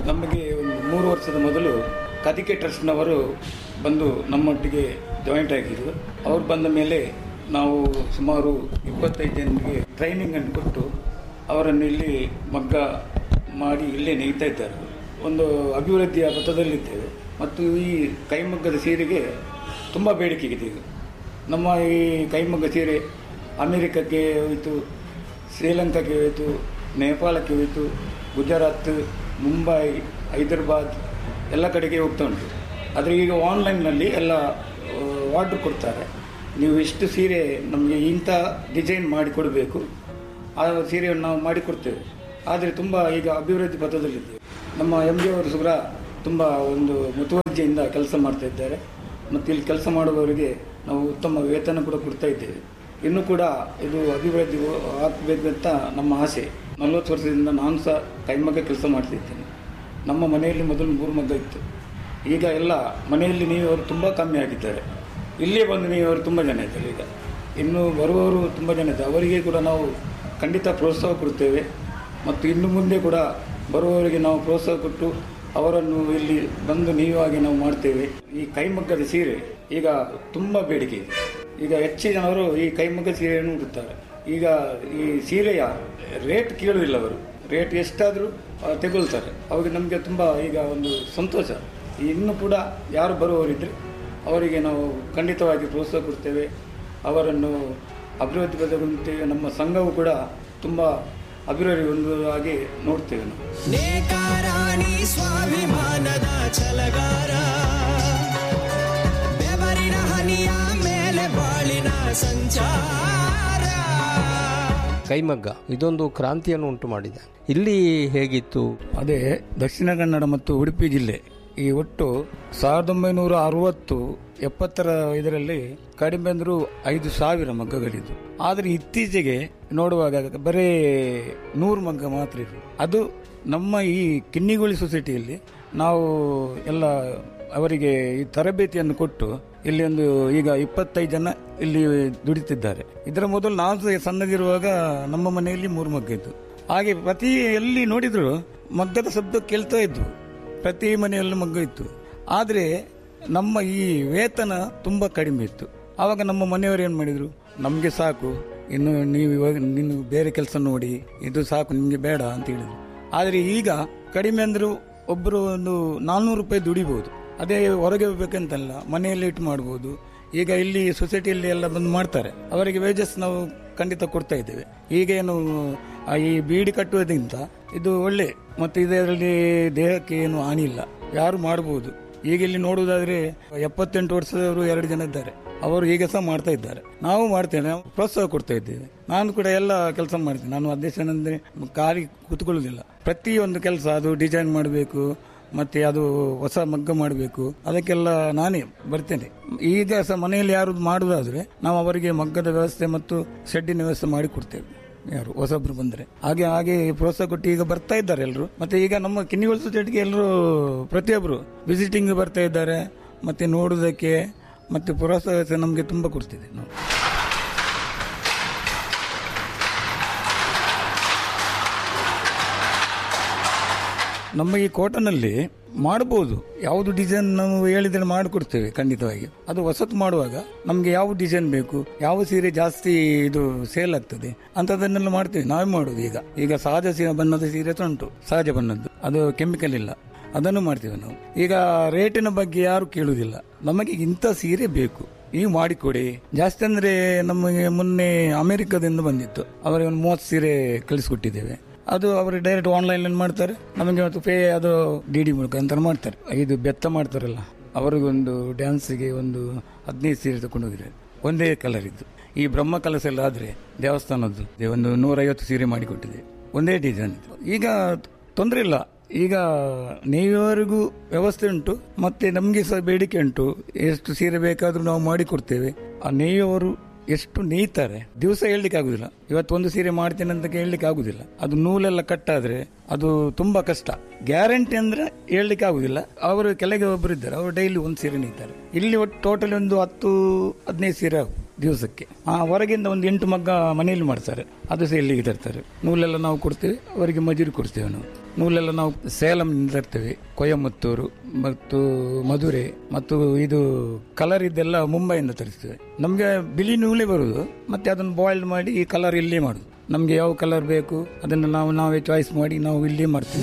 ನಮಗೆ ಒಂದು ಮೂರು ವರ್ಷದ ಮೊದಲು ಕದಿಕೆ ಟ್ರಸ್ಟ್ನವರು ಬಂದು ನಮ್ಮೊಟ್ಟಿಗೆ ಜಾಯಿಂಟ್ ಆಗಿದ್ರು ಅವ್ರು ಬಂದ ಮೇಲೆ ನಾವು ಸುಮಾರು ಇಪ್ಪತ್ತೈದು ಜನರಿಗೆ ಟ್ರೈನಿಂಗ್ ಅನ್ನು ಕೊಟ್ಟು ಅವರನ್ನು ಇಲ್ಲಿ ಮಗ್ಗ ಮಾಡಿ ಇಲ್ಲೇ ನೇಯ್ತಾ ಇದ್ದಾರೆ ಒಂದು ಅಭಿವೃದ್ಧಿಯ ಪಥದಲ್ಲಿದ್ದೇವೆ ಮತ್ತು ಈ ಕೈಮಗ್ಗದ ಸೀರೆಗೆ ತುಂಬ ಬೇಡಿಕೆ ಇದೆ ಈಗ ನಮ್ಮ ಈ ಕೈಮಗ್ಗ ಸೀರೆ ಅಮೆರಿಕಕ್ಕೆ ಹೋಯಿತು ಶ್ರೀಲಂಕಾಕ್ಕೆ ಹೋಯಿತು ನೇಪಾಳಕ್ಕೆ ಹೋಯಿತು ಗುಜರಾತ್ ಮುಂಬೈ ಹೈದರಾಬಾದ್ ಎಲ್ಲ ಕಡೆಗೆ ಹೋಗ್ತಾ ಉಂಟು ಆದರೆ ಈಗ ಆನ್ಲೈನ್ನಲ್ಲಿ ಎಲ್ಲ ಆರ್ಡ್ರ್ ಕೊಡ್ತಾರೆ ನೀವು ಇಷ್ಟು ಸೀರೆ ನಮಗೆ ಇಂಥ ಡಿಸೈನ್ ಮಾಡಿ ಕೊಡಬೇಕು ಆ ಸೀರೆಯನ್ನು ನಾವು ಮಾಡಿಕೊಡ್ತೇವೆ ಆದರೆ ತುಂಬ ಈಗ ಅಭಿವೃದ್ಧಿ ಪಥದಲ್ಲಿದ್ದೇವೆ ನಮ್ಮ ಎಮ್ ಜಿ ಅವರು ಸುಬ್ರ ತುಂಬ ಒಂದು ಮುತುವರ್ಜಿಯಿಂದ ಕೆಲಸ ಮಾಡ್ತಾ ಇದ್ದಾರೆ ಮತ್ತು ಇಲ್ಲಿ ಕೆಲಸ ಮಾಡುವವರಿಗೆ ನಾವು ಉತ್ತಮ ವೇತನ ಕೂಡ ಕೊಡ್ತಾ ಇದ್ದೇವೆ ಇನ್ನೂ ಕೂಡ ಇದು ಅಭಿವೃದ್ಧಿ ಆಗಬೇಕಂತ ನಮ್ಮ ಆಸೆ ನಲವತ್ತು ವರ್ಷದಿಂದ ನಾನು ಸಹ ಕೈಮಗ್ಗ ಕೆಲಸ ಮಾಡ್ತಿದ್ದೇನೆ ನಮ್ಮ ಮನೆಯಲ್ಲಿ ಮೊದಲು ಮೂರು ಮಗ್ಗ ಇತ್ತು ಈಗ ಎಲ್ಲ ಮನೆಯಲ್ಲಿ ನೀವರು ತುಂಬ ಕಮ್ಮಿ ಆಗಿದ್ದಾರೆ ಇಲ್ಲೇ ಬಂದು ನೀವರು ತುಂಬ ಜನ ಇದ್ದಾರೆ ಈಗ ಇನ್ನು ಬರುವವರು ತುಂಬ ಜನ ಇದ್ದಾರೆ ಅವರಿಗೆ ಕೂಡ ನಾವು ಖಂಡಿತ ಪ್ರೋತ್ಸಾಹ ಕೊಡ್ತೇವೆ ಮತ್ತು ಇನ್ನು ಮುಂದೆ ಕೂಡ ಬರುವವರಿಗೆ ನಾವು ಪ್ರೋತ್ಸಾಹ ಕೊಟ್ಟು ಅವರನ್ನು ಇಲ್ಲಿ ಬಂದು ನೀವಾಗಿ ನಾವು ಮಾಡ್ತೇವೆ ಈ ಕೈಮಗ್ಗದ ಸೀರೆ ಈಗ ತುಂಬ ಬೇಡಿಕೆ ಇದೆ ಈಗ ಹೆಚ್ಚು ಜನರು ಈ ಕೈಮಗ್ಗ ಸೀರೆಯನ್ನು ಉಡುತ್ತಾರೆ ಈಗ ಈ ಸೀರೆಯ ರೇಟ್ ಕೇಳುವುದಿಲ್ಲ ಅವರು ರೇಟ್ ಎಷ್ಟಾದರೂ ತೆಗೊಳ್ತಾರೆ ಅವಾಗ ನಮಗೆ ತುಂಬ ಈಗ ಒಂದು ಸಂತೋಷ ಇನ್ನು ಕೂಡ ಯಾರು ಬರುವವರಿದ್ದರೆ ಅವರಿಗೆ ನಾವು ಖಂಡಿತವಾಗಿ ಪ್ರೋತ್ಸಾಹ ಕೊಡ್ತೇವೆ ಅವರನ್ನು ಅಭಿವೃದ್ಧಿ ಪದಗೊಳ್ಳುತ್ತೇವೆ ನಮ್ಮ ಸಂಘವು ಕೂಡ ತುಂಬ ಅಭಿವೃದ್ಧಿ ಹೊಂದುವುದಾಗಿ ನೋಡ್ತೇವೆ ನಾವು ನೇಕಾರಾಣಿ ಸ್ವಾಭಿಮಾನದ ಛಲಗಾರ ಬೆವರಿನ ಹನಿಯ ಮೇಲೆ ಬಾಳಿನ ಸಂಚಾರ ಕೈಮಗ್ಗ ಇದೊಂದು ಕ್ರಾಂತಿಯನ್ನು ಉಂಟು ಮಾಡಿದೆ ಇಲ್ಲಿ ಹೇಗಿತ್ತು ಅದೇ ದಕ್ಷಿಣ ಕನ್ನಡ ಮತ್ತು ಉಡುಪಿ ಜಿಲ್ಲೆ ಈ ಒಟ್ಟು ಸಾವಿರದ ಒಂಬೈನೂರ ಅರವತ್ತು ಎಪ್ಪತ್ತರ ಇದರಲ್ಲಿ ಕಡಿಮೆ ಅಂದರೂ ಐದು ಸಾವಿರ ಮಗ್ಗಗಳಿದ್ದು ಆದರೆ ಇತ್ತೀಚೆಗೆ ನೋಡುವಾಗ ಬರೀ ನೂರು ಮಗ್ಗ ಮಾತ್ರ ಇದೆ ಅದು ನಮ್ಮ ಈ ಕಿನ್ನಿಗೋಳಿ ಸೊಸೈಟಿಯಲ್ಲಿ ನಾವು ಎಲ್ಲ ಅವರಿಗೆ ಈ ತರಬೇತಿಯನ್ನು ಕೊಟ್ಟು ಇಲ್ಲಿ ಒಂದು ಈಗ ಇಪ್ಪತ್ತೈದು ಜನ ಇಲ್ಲಿ ದುಡಿತಿದ್ದಾರೆ ಇದರ ಮೊದಲು ನಾವು ಸಹ ಸಣ್ಣದಿರುವಾಗ ನಮ್ಮ ಮನೆಯಲ್ಲಿ ಮೂರು ಮಗ್ಗ ಇದ್ದು ಹಾಗೆ ಪ್ರತಿ ಎಲ್ಲಿ ನೋಡಿದ್ರು ಮಗ್ಗದ ಶಬ್ದ ಕೇಳ್ತಾ ಇದ್ವು ಪ್ರತಿ ಮನೆಯಲ್ಲೂ ಮಗ್ಗ ಇತ್ತು ಆದರೆ ನಮ್ಮ ಈ ವೇತನ ತುಂಬ ಕಡಿಮೆ ಇತ್ತು ಆವಾಗ ನಮ್ಮ ಮನೆಯವರು ಏನು ಮಾಡಿದರು ನಮಗೆ ಸಾಕು ಇನ್ನು ನೀವು ಇವಾಗ ನೀನು ಬೇರೆ ಕೆಲಸ ನೋಡಿ ಇದು ಸಾಕು ನಿಮಗೆ ಬೇಡ ಅಂತ ಹೇಳಿದ್ರು ಆದರೆ ಈಗ ಕಡಿಮೆ ಅಂದರೂ ಒಬ್ಬರು ಒಂದು ನಾನ್ನೂರು ರೂಪಾಯಿ ದುಡಿಬೋದು ಅದೇ ಹೊರಗೆ ಹೋಗ್ಬೇಕಂತಲ್ಲ ಮನೆಯಲ್ಲಿ ಇಟ್ಟು ಮಾಡ್ಬೋದು ಈಗ ಇಲ್ಲಿ ಸೊಸೈಟಿಯಲ್ಲಿ ಎಲ್ಲ ಬಂದು ಮಾಡ್ತಾರೆ ಅವರಿಗೆ ವೇಜಸ್ ನಾವು ಖಂಡಿತ ಕೊಡ್ತಾ ಇದ್ದೇವೆ ಈಗೇನು ಆ ಈ ಬೀಡಿ ಕಟ್ಟುವುದಕ್ಕಿಂತ ಇದು ಒಳ್ಳೆ ಮತ್ತು ಇದರಲ್ಲಿ ದೇಹಕ್ಕೆ ಏನು ಹಾನಿ ಇಲ್ಲ ಯಾರು ಮಾಡಬಹುದು ಈಗ ಇಲ್ಲಿ ನೋಡುವುದಾದ್ರೆ ಎಪ್ಪತ್ತೆಂಟು ವರ್ಷದವರು ಎರಡು ಜನ ಇದ್ದಾರೆ ಅವರು ಈಗ ಸಹ ಮಾಡ್ತಾ ಇದ್ದಾರೆ ನಾವು ಮಾಡ್ತೇವೆ ನಾವು ಪ್ರೋತ್ಸಾಹ ಕೊಡ್ತಾ ಇದ್ದೇವೆ ನಾನು ಕೂಡ ಎಲ್ಲ ಕೆಲಸ ಮಾಡ್ತೇನೆ ನಾನು ಅಧ್ಯಕ್ಷನಂದ್ರೆ ಖಾಲಿ ಕೂತ್ಕೊಳ್ಳುವುದಿಲ್ಲ ಪ್ರತಿಯೊಂದು ಕೆಲಸ ಅದು ಡಿಸೈನ್ ಮಾಡಬೇಕು ಮತ್ತೆ ಅದು ಹೊಸ ಮಗ್ಗ ಮಾಡಬೇಕು ಅದಕ್ಕೆಲ್ಲ ನಾನೇ ಬರ್ತೇನೆ ಈಗ ಸಹ ಮನೆಯಲ್ಲಿ ಯಾರು ಮಾಡುವುದಾದ್ರೆ ನಾವು ಅವರಿಗೆ ಮಗ್ಗದ ವ್ಯವಸ್ಥೆ ಮತ್ತು ಶೆಡ್ಡಿನ ವ್ಯವಸ್ಥೆ ಮಾಡಿ ಕೊಡ್ತೇವೆ ಯಾರು ಹೊಸಬ್ರು ಬಂದ್ರೆ ಹಾಗೆ ಹಾಗೆ ಪ್ರೋತ್ಸಾಹ ಕೊಟ್ಟು ಈಗ ಬರ್ತಾ ಇದ್ದಾರೆ ಎಲ್ಲರೂ ಮತ್ತೆ ಈಗ ನಮ್ಮ ಕಿನ್ನಿಗೋಳ ಸೊಸೈಟಿಗೆ ಎಲ್ಲರೂ ಪ್ರತಿಯೊಬ್ಬರು ವಿಸಿಟಿಂಗ್ ಬರ್ತಾ ಇದ್ದಾರೆ ಮತ್ತೆ ನೋಡುವುದಕ್ಕೆ ಮತ್ತೆ ಪ್ರೋತ್ಸಾಹ ಸಹ ನಮಗೆ ತುಂಬ ಕೊಡ್ತಿದೆ ನಾವು ನಮ್ಮ ಈ ಕೋಟನಲ್ಲಿ ಮಾಡಬಹುದು ಯಾವುದು ಡಿಸೈನ್ ನಾವು ಹೇಳಿದ್ರೆ ಮಾಡಿಕೊಡ್ತೇವೆ ಖಂಡಿತವಾಗಿ ಅದು ಹೊಸತು ಮಾಡುವಾಗ ನಮಗೆ ಯಾವ ಡಿಸೈನ್ ಬೇಕು ಯಾವ ಸೀರೆ ಜಾಸ್ತಿ ಇದು ಸೇಲ್ ಆಗ್ತದೆ ಅಂತದನ್ನೆಲ್ಲ ಮಾಡ್ತೇವೆ ನಾವೇ ಮಾಡುದು ಈಗ ಈಗ ಸಹಜ ಸೀರೆ ಬಣ್ಣದ ಸೀರೆ ಸಹ ಉಂಟು ಸಹಜ ಬಣ್ಣದ್ದು ಅದು ಕೆಮಿಕಲ್ ಇಲ್ಲ ಅದನ್ನು ಮಾಡ್ತೇವೆ ನಾವು ಈಗ ರೇಟಿನ ಬಗ್ಗೆ ಯಾರು ಕೇಳುವುದಿಲ್ಲ ನಮಗೆ ಇಂಥ ಸೀರೆ ಬೇಕು ನೀವು ಮಾಡಿಕೊಡಿ ಜಾಸ್ತಿ ಅಂದ್ರೆ ನಮಗೆ ಮೊನ್ನೆ ಅಮೆರಿಕದಿಂದ ಬಂದಿತ್ತು ಅವರಿಗೆ ಒಂದು ಮೂವತ್ತು ಸೀರೆ ಕಳಿಸ್ಕೊಟ್ಟಿದ್ದೇವೆ ಅದು ಅವರು ಡೈರೆಕ್ಟ್ ಆನ್ಲೈನ್ ಮಾಡ್ತಾರೆ ನಮಗೆ ಮತ್ತು ಪೇ ಅದು ಡಿ ಡಿ ಮೂಲಕ ಅಂತ ಮಾಡ್ತಾರೆ ಇದು ಬೆತ್ತ ಮಾಡ್ತಾರಲ್ಲ ಅವರಿಗೊಂದು ಡ್ಯಾನ್ಸಿಗೆ ಒಂದು ಹದಿನೈದು ಸೀರೆ ತಗೊಂಡು ಹೋಗಿದ್ದಾರೆ ಒಂದೇ ಕಲರ್ ಇದ್ದು ಈ ಬ್ರಹ್ಮ ಕಲಸ ಎಲ್ಲ ಆದ್ರೆ ದೇವಸ್ಥಾನದ್ದು ಒಂದು ನೂರೈವತ್ತು ಸೀರೆ ಮಾಡಿಕೊಟ್ಟಿದೆ ಒಂದೇ ಡಿಸೈನ್ ಇತ್ತು ಈಗ ತೊಂದರೆ ಇಲ್ಲ ಈಗ ನೇಯುವವರಿಗೂ ವ್ಯವಸ್ಥೆ ಉಂಟು ಮತ್ತೆ ನಮಗೆ ಸಹ ಬೇಡಿಕೆ ಉಂಟು ಎಷ್ಟು ಸೀರೆ ಬೇಕಾದ್ರೂ ನಾವು ಮಾಡಿಕೊಡ್ತೇವೆ ಆ ನೇಯುವವರು ಎಷ್ಟು ನೇಯ್ತಾರೆ ದಿವಸ ಹೇಳಲಿಕ್ಕೆ ಆಗುದಿಲ್ಲ ಇವತ್ತು ಒಂದು ಸೀರೆ ಮಾಡ್ತೇನೆ ಅಂತ ಹೇಳಲಿಕ್ಕೆ ಆಗುದಿಲ್ಲ ಅದು ನೂಲೆಲ್ಲ ಕಟ್ಟಾದ್ರೆ ಅದು ತುಂಬಾ ಕಷ್ಟ ಗ್ಯಾರಂಟಿ ಅಂದ್ರೆ ಹೇಳಲಿಕ್ಕೆ ಆಗುದಿಲ್ಲ ಅವರು ಕೆಳಗೆ ಒಬ್ಬರು ಇದ್ದಾರೆ ಅವರು ಡೈಲಿ ಒಂದು ಸೀರೆ ನೇಯ್ತಾರೆ ಇಲ್ಲಿ ಒಟ್ಟು ಟೋಟಲ್ ಒಂದು ಹತ್ತು ಹದಿನೈದು ಸೀರೆ ಆಗುತ್ತೆ ದಿವಸಕ್ಕೆ ಆ ಹೊರಗಿಂದ ಒಂದು ಎಂಟು ಮಗ್ಗ ಮನೆಯಲ್ಲಿ ಮಾಡ್ತಾರೆ ಅದು ಸಹ ಇಲ್ಲಿಗೆ ತರ್ತಾರೆ ನೂಲೆಲ್ಲ ನಾವು ಕೊಡ್ತೇವೆ ಅವರಿಗೆ ಮಜೂರಿ ಕೊಡ್ತೇವೆ ನಾವು ನೂಲೆಲ್ಲ ನಾವು ಸೇಲಂನಿಂದ ತರ್ತೇವೆ ಕೊಯಮತ್ತೂರು ಮತ್ತು ಮಧುರೆ ಮತ್ತು ಇದು ಕಲರ್ ಇದೆಲ್ಲ ಮುಂಬೈಯಿಂದ ತರಿಸ್ತೇವೆ ನಮಗೆ ಬಿಳಿ ನೂಲೆ ಬರುದು ಮತ್ತೆ ಅದನ್ನು ಬಾಯ್ಲ್ಡ್ ಮಾಡಿ ಈ ಕಲರ್ ಇಲ್ಲೇ ಮಾಡುದು ನಮಗೆ ಯಾವ ಕಲರ್ ಬೇಕು ಅದನ್ನು ನಾವು ನಾವೇ ಚಾಯ್ಸ್ ಮಾಡಿ ನಾವು ಇಲ್ಲೇ ಮಾಡ್ತೇವೆ